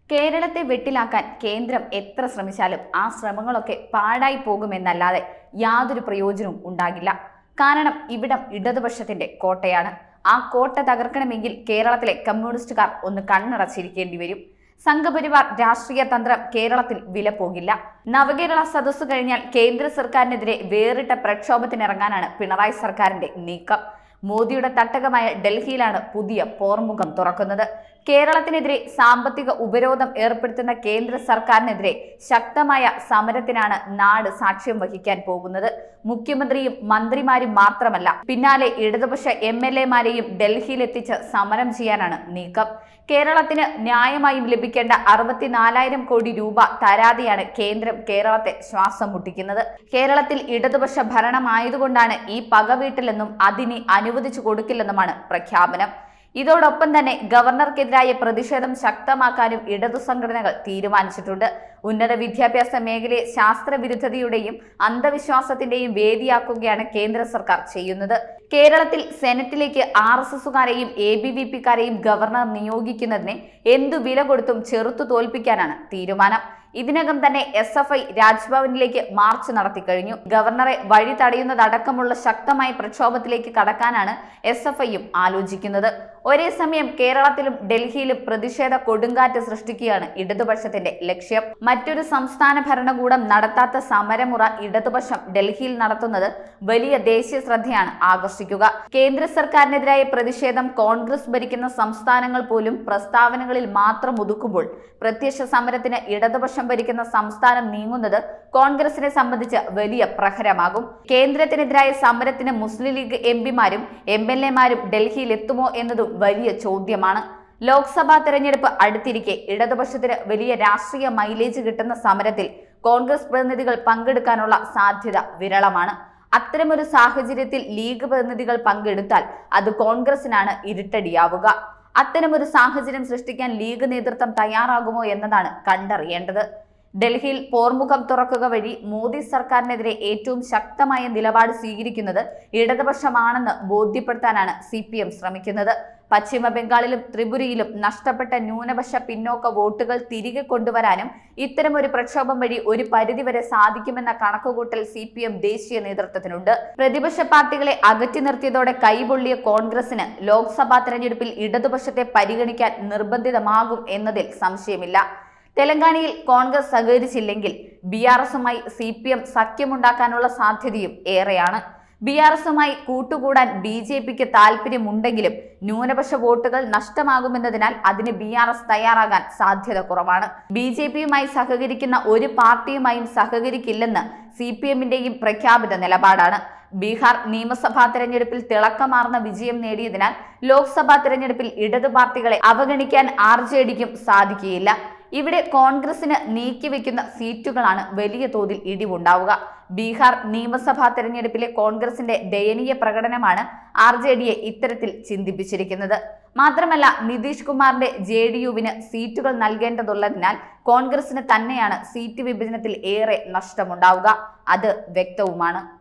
കേരളത്തെ വെട്ടിലാക്കാൻ കേന്ദ്രം എത്ര ശ്രമിച്ചാലും ആ ശ്രമങ്ങളൊക്കെ പാഴായി പോകുമെന്നല്ലാതെ യാതൊരു പ്രയോജനവും ഉണ്ടാകില്ല കാരണം ഇവിടം ഇടതുപക്ഷത്തിന്റെ കോട്ടയാണ് ആ കോട്ട തകർക്കണമെങ്കിൽ കേരളത്തിലെ കമ്മ്യൂണിസ്റ്റുകാർ ഒന്ന് കണ്ണടച്ചിരിക്കേണ്ടി വരും സംഘപരിവാർ രാഷ്ട്രീയ തന്ത്രം കേരളത്തിൽ വില പോകില്ല നവകേരള സദസ്സ് കഴിഞ്ഞാൽ കേന്ദ്ര സർക്കാരിനെതിരെ വേറിട്ട പ്രക്ഷോഭത്തിനിറങ്ങാനാണ് പിണറായി സർക്കാരിന്റെ നീക്കം മോദിയുടെ തട്ടകമായ ഡൽഹിയിലാണ് പുതിയ പോർമുഖം തുറക്കുന്നത് കേരളത്തിനെതിരെ സാമ്പത്തിക ഉപരോധം ഏർപ്പെടുത്തുന്ന കേന്ദ്ര സർക്കാരിനെതിരെ ശക്തമായ സമരത്തിനാണ് നാട് സാക്ഷ്യം വഹിക്കാൻ പോകുന്നത് മുഖ്യമന്ത്രിയും മന്ത്രിമാരും മാത്രമല്ല പിന്നാലെ ഇടതുപക്ഷ എം എൽ എമാരെയും ഡൽഹിയിലെത്തിച്ച് സമരം ചെയ്യാനാണ് നീക്കം കേരളത്തിന് ന്യായമായും ലഭിക്കേണ്ട അറുപത്തിനാലായിരം കോടി രൂപ തരാതെയാണ് കേന്ദ്രം കേരളത്തെ ശ്വാസം മുട്ടിക്കുന്നത് കേരളത്തിൽ ഇടതുപക്ഷ ഭരണമായതുകൊണ്ടാണ് ഈ പകവീട്ടിലെന്നും അതിനെ അനുവദിച്ചു കൊടുക്കില്ലെന്നുമാണ് പ്രഖ്യാപനം ഇതോടൊപ്പം തന്നെ ഗവർണർക്കെതിരായ പ്രതിഷേധം ശക്തമാക്കാനും ഇടതു സംഘടനകൾ തീരുമാനിച്ചിട്ടുണ്ട് ഉന്നത വിദ്യാഭ്യാസ മേഖലയെ ശാസ്ത്രവിരുദ്ധതയുടെയും അന്ധവിശ്വാസത്തിന്റെയും വേദിയാക്കുകയാണ് കേന്ദ്ര സർക്കാർ ചെയ്യുന്നത് കേരളത്തിൽ സെനറ്റിലേക്ക് ആർ എസ് എസുകാരെയും എ ബി വി പിക്കാരെയും ഗവർണർ നിയോഗിക്കുന്നതിനെ എന്തു വില കൊടുത്തും ചെറുത്തു തോൽപ്പിക്കാനാണ് തീരുമാനം ഇതിനകം തന്നെ എസ് എഫ് ഐ രാജ്ഭവനിലേക്ക് മാർച്ച് നടത്തി കഴിഞ്ഞു ഗവർണറെ വഴി തടയുന്നതടക്കമുള്ള ശക്തമായ പ്രക്ഷോഭത്തിലേക്ക് കടക്കാനാണ് എസ് എഫ് ഐയും ആലോചിക്കുന്നത് ഒരേ സമയം കേരളത്തിലും ഡൽഹിയിലും പ്രതിഷേധ കൊടുങ്കാറ്റ് സൃഷ്ടിക്കുകയാണ് ഇടതുപക്ഷത്തിന്റെ ലക്ഷ്യം മറ്റൊരു സംസ്ഥാന ഭരണകൂടം നടത്താത്ത സമരമുറ ഇടതുപക്ഷം ഡൽഹിയിൽ നടത്തുന്നത് വലിയ ദേശീയ ശ്രദ്ധയാണ് ആകർഷിക്കുക കേന്ദ്ര സർക്കാരിനെതിരായ പ്രതിഷേധം കോൺഗ്രസ് ഭരിക്കുന്ന സംസ്ഥാനങ്ങൾ പോലും പ്രസ്താവനകളിൽ മാത്രം ഒതുക്കുമ്പോൾ പ്രത്യക്ഷ സമരത്തിന് ഇടതുപക്ഷം ഭരിക്കുന്ന സംസ്ഥാനം നീങ്ങുന്നത് കോൺഗ്രസിനെ സംബന്ധിച്ച് വലിയ പ്രഹരമാകും കേന്ദ്രത്തിനെതിരായ സമരത്തിന് മുസ്ലിം ലീഗ് എം പിമാരും എം എൽ എമാരും ഡൽഹിയിൽ എത്തുമോ എന്നതും വലിയ ചോദ്യമാണ് ലോക്സഭാ തെരഞ്ഞെടുപ്പ് അടുത്തിരിക്കെ ഇടതുപക്ഷത്തിന് വലിയ രാഷ്ട്രീയ മൈലേജ് കിട്ടുന്ന സമരത്തിൽ കോൺഗ്രസ് പ്രതിനിധികൾ പങ്കെടുക്കാനുള്ള സാധ്യത വിരളമാണ് അത്തരമൊരു സാഹചര്യത്തിൽ ലീഗ് പ്രതിനിധികൾ പങ്കെടുത്താൽ അത് കോൺഗ്രസിനാണ് ഇരുട്ടടിയാവുക അത്തരമൊരു സാഹചര്യം സൃഷ്ടിക്കാൻ ലീഗ് നേതൃത്വം തയ്യാറാകുമോ എന്നതാണ് കണ്ടറിയേണ്ടത് ഡൽഹിയിൽ പോർമുഖം തുറക്കുക വഴി മോദി സർക്കാരിനെതിരെ ഏറ്റവും ശക്തമായ നിലപാട് സ്വീകരിക്കുന്നത് ഇടതുപക്ഷമാണെന്ന് ബോധ്യപ്പെടുത്താനാണ് സി പി എം ശ്രമിക്കുന്നത് പശ്ചിമ ബംഗാളിലും ത്രിപുരയിലും നഷ്ടപ്പെട്ട ന്യൂനപക്ഷ പിന്നോക്ക വോട്ടുകൾ തിരികെ കൊണ്ടുവരാനും ഇത്തരമൊരു പ്രക്ഷോഭം വഴി ഒരു പരിധിവരെ സാധിക്കുമെന്ന കണക്കുകൂട്ടൽ സി പി എം ദേശീയ നേതൃത്വത്തിനുണ്ട് പ്രതിപക്ഷ പാർട്ടികളെ അകറ്റി നിർത്തിയതോടെ കൈപൊള്ളിയ കോൺഗ്രസിന് ലോക്സഭാ തെരഞ്ഞെടുപ്പിൽ ഇടതുപക്ഷത്തെ പരിഗണിക്കാൻ നിർബന്ധിതമാകും എന്നതിൽ സംശയമില്ല തെലങ്കാനയിൽ കോൺഗ്രസ് സഹകരിച്ചില്ലെങ്കിൽ ബി ആർ എസുമായി സി പി എം സഖ്യമുണ്ടാക്കാനുള്ള സാധ്യതയും ഏറെയാണ് ബി ആർ എസുമായി കൂട്ടുകൂടാൻ ബി ജെ പിക്ക് താല്പര്യമുണ്ടെങ്കിലും ന്യൂനപക്ഷ വോട്ടുകൾ നഷ്ടമാകുമെന്നതിനാൽ അതിന് ബി ആർ എസ് തയ്യാറാകാൻ സാധ്യത കുറവാണ് ബി ജെ പിയുമായി സഹകരിക്കുന്ന ഒരു പാർട്ടിയുമായും സഹകരിക്കില്ലെന്ന് സി പി എമ്മിന്റെയും പ്രഖ്യാപിത നിലപാടാണ് ബീഹാർ നിയമസഭാ തെരഞ്ഞെടുപ്പിൽ തിളക്കമാർന്ന വിജയം നേടിയതിനാൽ ലോക്സഭാ തെരഞ്ഞെടുപ്പിൽ ഇടതു പാർട്ടികളെ അവഗണിക്കാൻ ആർ ജെ ഡിക്കും സാധിക്കുകയില്ല ഇവിടെ കോൺഗ്രസിന് നീക്കിവെക്കുന്ന സീറ്റുകളാണ് വലിയ തോതിൽ ഇടിവുണ്ടാവുക ബീഹാർ നിയമസഭാ തെരഞ്ഞെടുപ്പിലെ കോൺഗ്രസിന്റെ ദയനീയ പ്രകടനമാണ് ആർ ജെ ഡിയെ ഇത്തരത്തിൽ ചിന്തിപ്പിച്ചിരിക്കുന്നത് മാത്രമല്ല നിതീഷ് കുമാറിന്റെ ജെ ഡി യുവിന് സീറ്റുകൾ നൽകേണ്ടതുള്ളതിനാൽ കോൺഗ്രസിന് തന്നെയാണ് സീറ്റ് വിഭജനത്തിൽ ഏറെ നഷ്ടമുണ്ടാവുക അത് വ്യക്തവുമാണ്